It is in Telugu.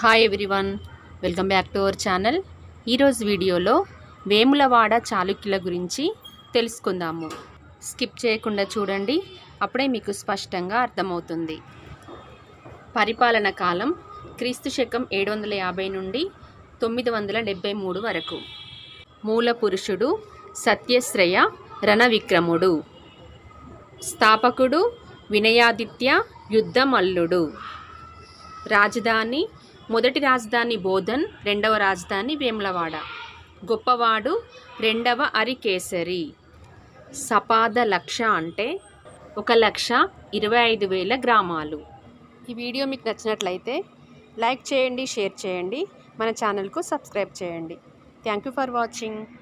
hi everyone welcome back to our channel ఈరోజు వీడియోలో వేములవాడ చాళుక్యుల గురించి తెలుసుకుందాము స్కిప్ చేయకుండా చూడండి అప్పుడే మీకు స్పష్టంగా అర్థమవుతుంది పరిపాలన కాలం క్రీస్తు శకం ఏడు వందల యాభై నుండి తొమ్మిది వందల డెబ్భై మూడు వరకు మూల పురుషుడు సత్యశ్రయ రణవిక్రముడు స్థాపకుడు వినయాదిత్య యుద్ధమల్లుడు రాజధాని మొదటి రాజధాని బోధన్ రెండవ రాజధాని వేములవాడ గొప్పవాడు రెండవ అరికేసరి సపాద లక్ష అంటే ఒక లక్ష ఇరవై ఐదు వేల గ్రామాలు ఈ వీడియో మీకు నచ్చినట్లయితే లైక్ చేయండి షేర్ చేయండి మన ఛానల్కు సబ్స్క్రైబ్ చేయండి థ్యాంక్ యూ ఫర్ వాచింగ్